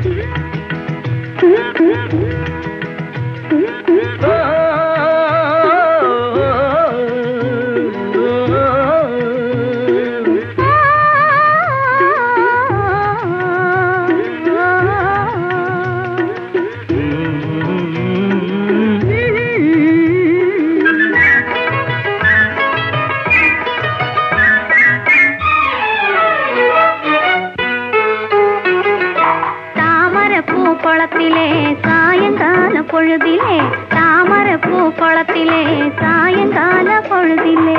தாமரப்பூ குளத்திலே சாயங்கால பொழுதிலே தாமரப்பூ குளத்திலே சாயங்கால பொழுதிலே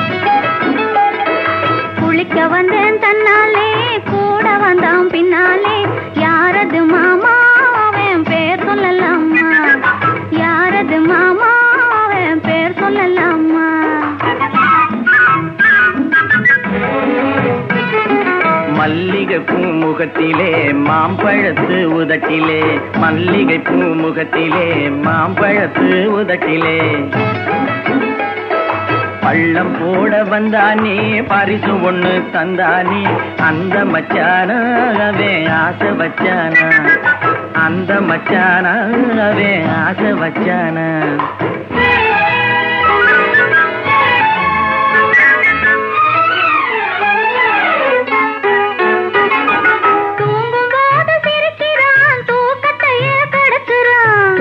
குளிக்க வந்தேன் தன்னாலே கூட வந்தான் பின்னாலே யாரது மாமா அவன் பேர் சொல்லலாமா யாரது மாமா அவன் பேர் சொல்லலாமா மல்லிகை பூமுகத்திலே மாம்பழத்து உதட்டிலே மல்லிகை பூமுகத்திலே மாம்பழத்து உதட்டிலே பள்ளம் போட வந்தானே பரிசு ஒண்ணு தந்தானே அந்த மச்சானாவே ஆசை வச்சானா அந்த மச்சானாவே ஆசை வச்சானா தூங்கும் போது சிரிக்கிறான் தூக்கத்தையே கெடுக்கிறான்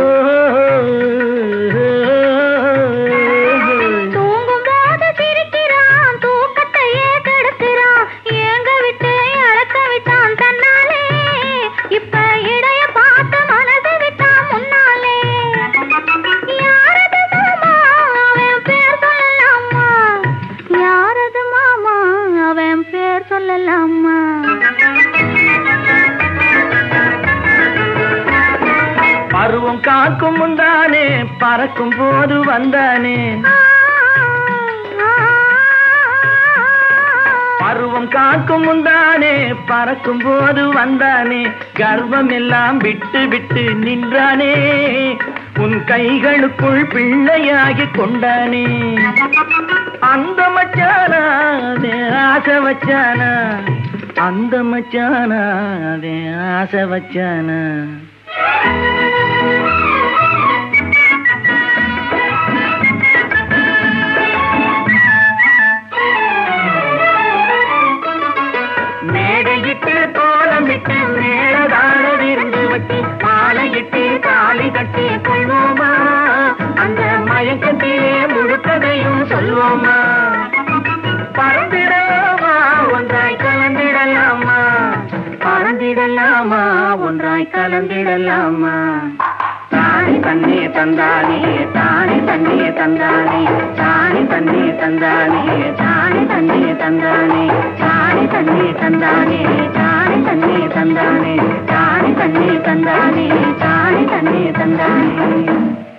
தூங்கும் போது சிரிக்கிறான் தூக்கத்தையே கெடுக்கிறான் ஏங்க விட்டு அழக்க விட்டான் தன்னாலே இப்ப இடைய பார்த்து மனசு விட்டான் முன்னாலே யாரது மாமா அவன் பேர் சொல்லலாமா யாரது மாமா அவன் பேர் சொல்லலாமா பருவம் காக்கும் முந்தானே பறக்கும் போது வந்தானே பருவம் காக்கும் முந்தானே பறக்கும் போது வந்தானே கர்வம் எல்லாம் விட்டு விட்டு நின்றானே உன் கைகளுக்குள் பிள்ளையாகி கொண்டானே அந்த மச்சானா அதே ஆசை வச்சானா அந்த மச்சானா அதே ஆசை வச்சானா மேடையிட்டு கோலமிட்டு மேலதான விருந்து வச்சு மாலையிட்டு தாலி கட்டி கொள்வோமா அந்த மயக்கத்திலே முழுக்கதையும் சொல்வோமா பறந்திடலாமா ஒன்றாய் கலந்திடலாமா பறந்திடலாமா ஒன்றாய் கலந்திடலாமா தானி தண்ணே தந்தானே தானி தண்ணே தந்தானே தானி தண்ணே தந்தானே தானி தண்ணே தந்தானே தானி தண்ணே தந்தானே தானி தண்ணே தந்தானே தானி தண்ணே தந்தானே தானி தண்ணே தந்தானே